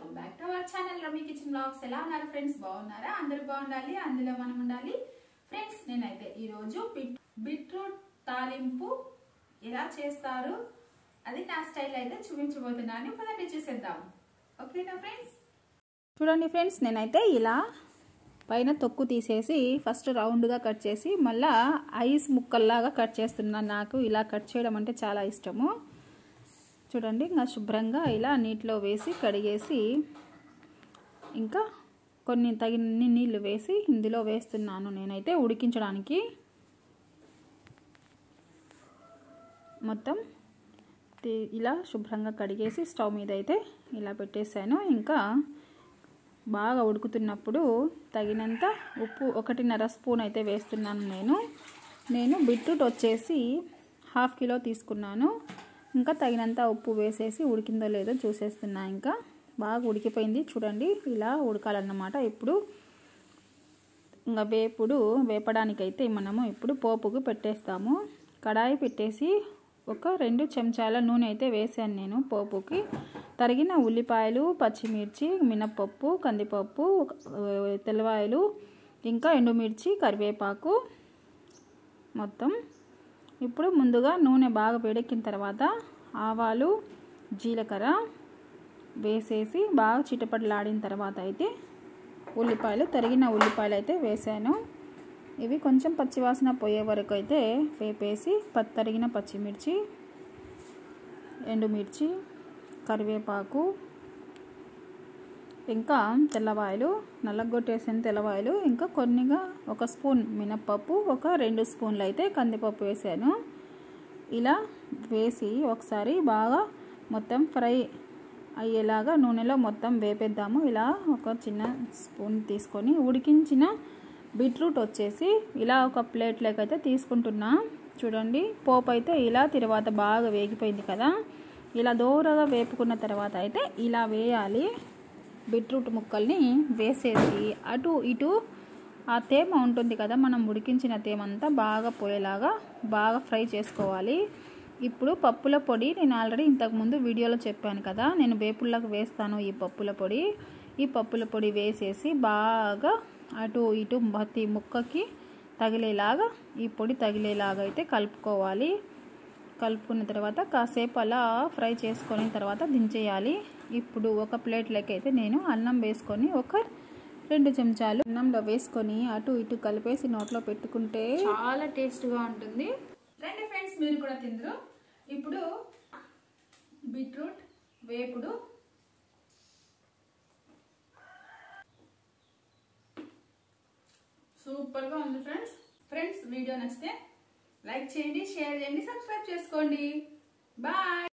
welcome back to our channel Ravi kitchen blogs ఎలా ఉన్నారు friends బాగున్నారా అందరూ బాగుండాలి అందులో మనం ఉండాలి ఫ్రెండ్స్ నేనైతే ఈరోజు బిట్ బీట్రూట్ తాలింపు ఎలా చేస్తారు అది నా స్టైల్ అయితే చూపించబోతున్నాను పదండి చూసేద్దాం ఓకేనా ఫ్రెండ్స్ చూడండి ఫ్రెండ్స్ నేనైతే ఇలా పైన తొక్కు తీసేసి ఫస్ట్ రౌండ్గా కట్ చేసి మళ్ళా ఐస్ ముక్కల్లాగా కట్ చేస్తున్నాను నాకు ఇలా కట్ చేయడం అంటే చాలా ఇష్టము చూడండి ఇంకా శుభ్రంగా ఇలా నీటిలో వేసి కడిగేసి ఇంకా కొన్ని తగినన్ని నీళ్లు వేసి ఇందులో వేస్తున్నాను నేనైతే ఉడికించడానికి మొత్తం ఇలా శుభ్రంగా కడిగేసి స్టవ్ మీద అయితే ఇలా పెట్టేశాను ఇంకా బాగా ఉడుకుతున్నప్పుడు తగినంత ఉప్పు ఒకటిన్నర స్పూన్ అయితే వేస్తున్నాను నేను నేను బీట్రూట్ వచ్చేసి హాఫ్ కిలో తీసుకున్నాను ఇంకా తగినంత ఉప్పు వేసేసి ఉడికిందో లేదో చూసేస్తున్నా ఇంకా బాగా ఉడికిపోయింది చూడండి ఇలా ఉడకాలన్నమాట ఇప్పుడు ఇంకా వేపుడు వేపడానికైతే మనము ఇప్పుడు పోపుకు పెట్టేస్తాము కడాయి పెట్టేసి ఒక రెండు చెంచాల నూనె అయితే వేసాను నేను పోపుకి తరిగిన ఉల్లిపాయలు పచ్చిమిర్చి మినప్పప్పు కందిపప్పు తెల్లవాయలు ఇంకా ఎండుమిర్చి కరివేపాకు మొత్తం ఇప్పుడు ముందుగా నూనె బాగా వేడెక్కిన తర్వాత ఆవాలు జీలకర్ర వేసేసి బాగా చిటపటలాడిన తర్వాత అయితే ఉల్లిపాయలు తరిగిన ఉల్లిపాయలు అయితే వేసాను ఇవి కొంచెం పచ్చివాసన పోయే వరకు అయితే వేపేసి తరిగిన పచ్చిమిర్చి ఎండుమిర్చి కరివేపాకు ఇంకా తెల్లవాయలు నల్లగొట్టేసిన తెల్లవాయలు ఇంకా కొన్నిగా ఒక స్పూన్ మినప్పప్పు ఒక రెండు స్పూన్లు అయితే కందిపప్పు వేసాను ఇలా వేసి ఒకసారి బాగా మొత్తం ఫ్రై అయ్యేలాగా నూనెలో మొత్తం వేపేద్దాము ఇలా ఒక చిన్న స్పూన్ తీసుకొని ఉడికించిన బీట్రూట్ వచ్చేసి ఇలా ఒక ప్లేట్లోకి అయితే తీసుకుంటున్నా చూడండి పోపు అయితే ఇలా తర్వాత బాగా వేగిపోయింది కదా ఇలా దూరగా వేపుకున్న తర్వాత అయితే ఇలా వేయాలి బీట్రూట్ ముక్కల్ని వేసేసి అటు ఇటు ఆ తేమ ఉంటుంది కదా మనం ఉడికించిన తేమ అంతా బాగా పోయేలాగా బాగా ఫ్రై చేసుకోవాలి ఇప్పుడు పప్పుల పొడి నేను ఆల్రెడీ ఇంతకుముందు వీడియోలో చెప్పాను కదా నేను వేపుల్లోకి వేస్తాను ఈ పప్పుల పొడి ఈ పప్పుల పొడి వేసేసి బాగా అటు ఇటు ప్రతి ముక్కకి తగిలేలాగా ఈ పొడి తగిలేలాగా అయితే కలుపుకోవాలి కలుపుకున్న తర్వాత కాసేపు అలా ఫ్రై చేసుకున్న తర్వాత దించేయాలి ఇప్పుడు ఒక ప్లేట్లోకి అయితే నేను అన్నం వేసుకొని ఒక రెండు చెంచాలు అన్నంలో వేసుకొని అటు ఇటు కలిపేసి నోట్లో పెట్టుకుంటే చాలా టేస్ట్గా ఉంటుంది రండి ఫ్రెండ్స్ మీరు కూడా తిందరు ఇప్పుడు బీట్రూట్ వేపుడు సూపర్గా ఉంది ఫ్రెండ్స్ ఫ్రెండ్స్ వీడియో నచ్చితే లైక్ చేయండి షేర్ చేయండి సబ్స్క్రైబ్ చేసుకోండి బాయ్